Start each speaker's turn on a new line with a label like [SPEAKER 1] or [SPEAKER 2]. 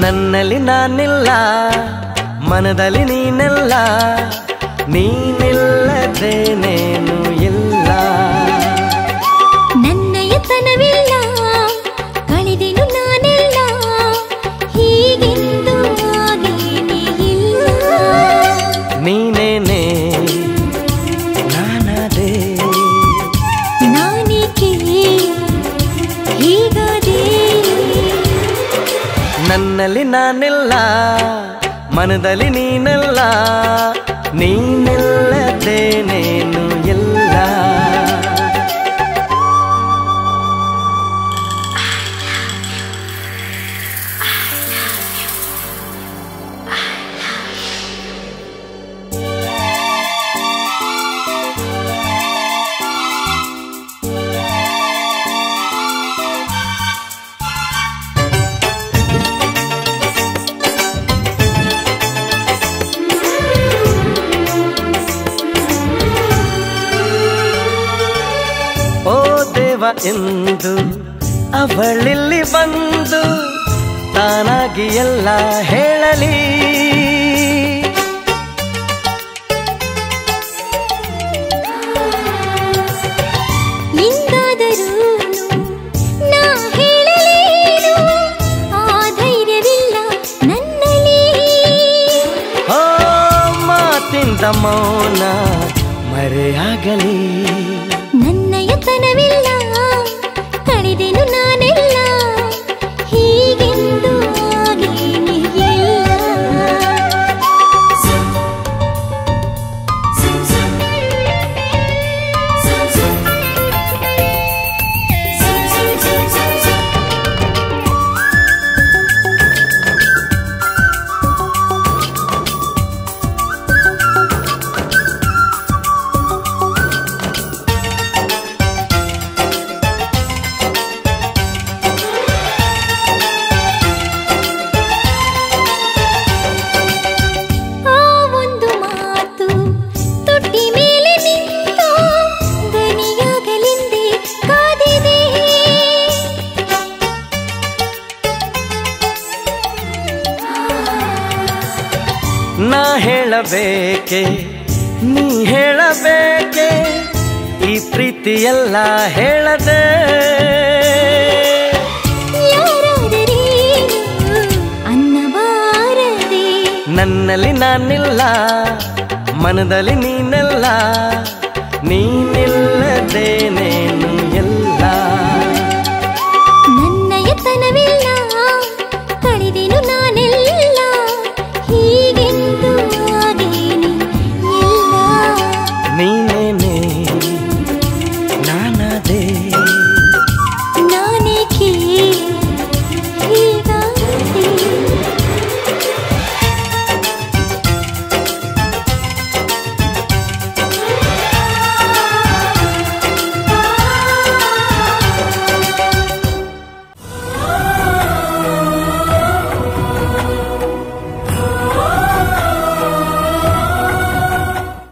[SPEAKER 1] ನನ್ನಲ್ಲಿ ನಾನಿಲ್ಲ ಮನದಲ್ಲಿ ನೀನೆಲ್ಲ ನೀನಿಲ್ಲದೇನೇನು ಇಲ್ಲ
[SPEAKER 2] ನನ್ನಯತನವಿಲ್ಲ ಕಳೆದೆನು ನಾನೆಲ್ಲ ಹೀಗೆಂದು ಆಗೇನೇ ಇಲ್ಲ
[SPEAKER 1] ನೀನೇನೆ ನಾನದೇ
[SPEAKER 2] ನಾನೇಕೆ ಹೀಗಾದೆ
[SPEAKER 1] ನನ್ನಲ್ಲಿ ನಾನಿಲ್ಲ ಮನದಲ್ಲಿ ನೀನೆಲ್ಲ ನೀನಿಲ್ಲದೇನೇನು ಇಲ್ಲ ಓ ದೇವ ಎಂದು ಅವಳಿಲ್ಲಿ ಬಂದು ತಾನಾಗಿ ಎಲ್ಲ ಹೇಳಲಿ
[SPEAKER 2] ಇಂದಾದರೂ ನಾ ಹೇಳಲೇನು ಆ ಧೈರ್ಯವಿಲ್ಲ ನನ್ನಲ್ಲಿ
[SPEAKER 1] ಓ ಮಾತಿಂದ ಮೌನ ಮರೆಯಾಗಲಿ
[SPEAKER 2] ನನ್ನಯತನವಿಲ್ಲ ಕಳೆದೆನು ನಾನೆಲ್ಲ ಹೀಗೆಂದು ಆಗೇನೇ ಇಲ್ಲ ಆ ಒಂದು ಮಾತು ತೊಟ್ಟಿ ಮೇಲೆ ನಿಂತು ದನಿಯಾಗಲೆಂದೇ ಕಾದಿದೆ
[SPEAKER 1] ನಾ ಹೇಳಬೇಕೆ ನೀ ಹೇಳಬೇಕೆ ಈ ಪ್ರೀತಿಯೆಲ್ಲ ಹೇಳದೆ
[SPEAKER 2] ಯಾರಾದರೇನು ಅನ್ನಬಾರದೆ
[SPEAKER 1] ನನ್ನಲ್ಲಿ ನಾನಿಲ್ಲ ಮನದಲ್ಲಿ ನೀನೆಲ್ಲ ನೀನಿಲ್ಲದೇನೆ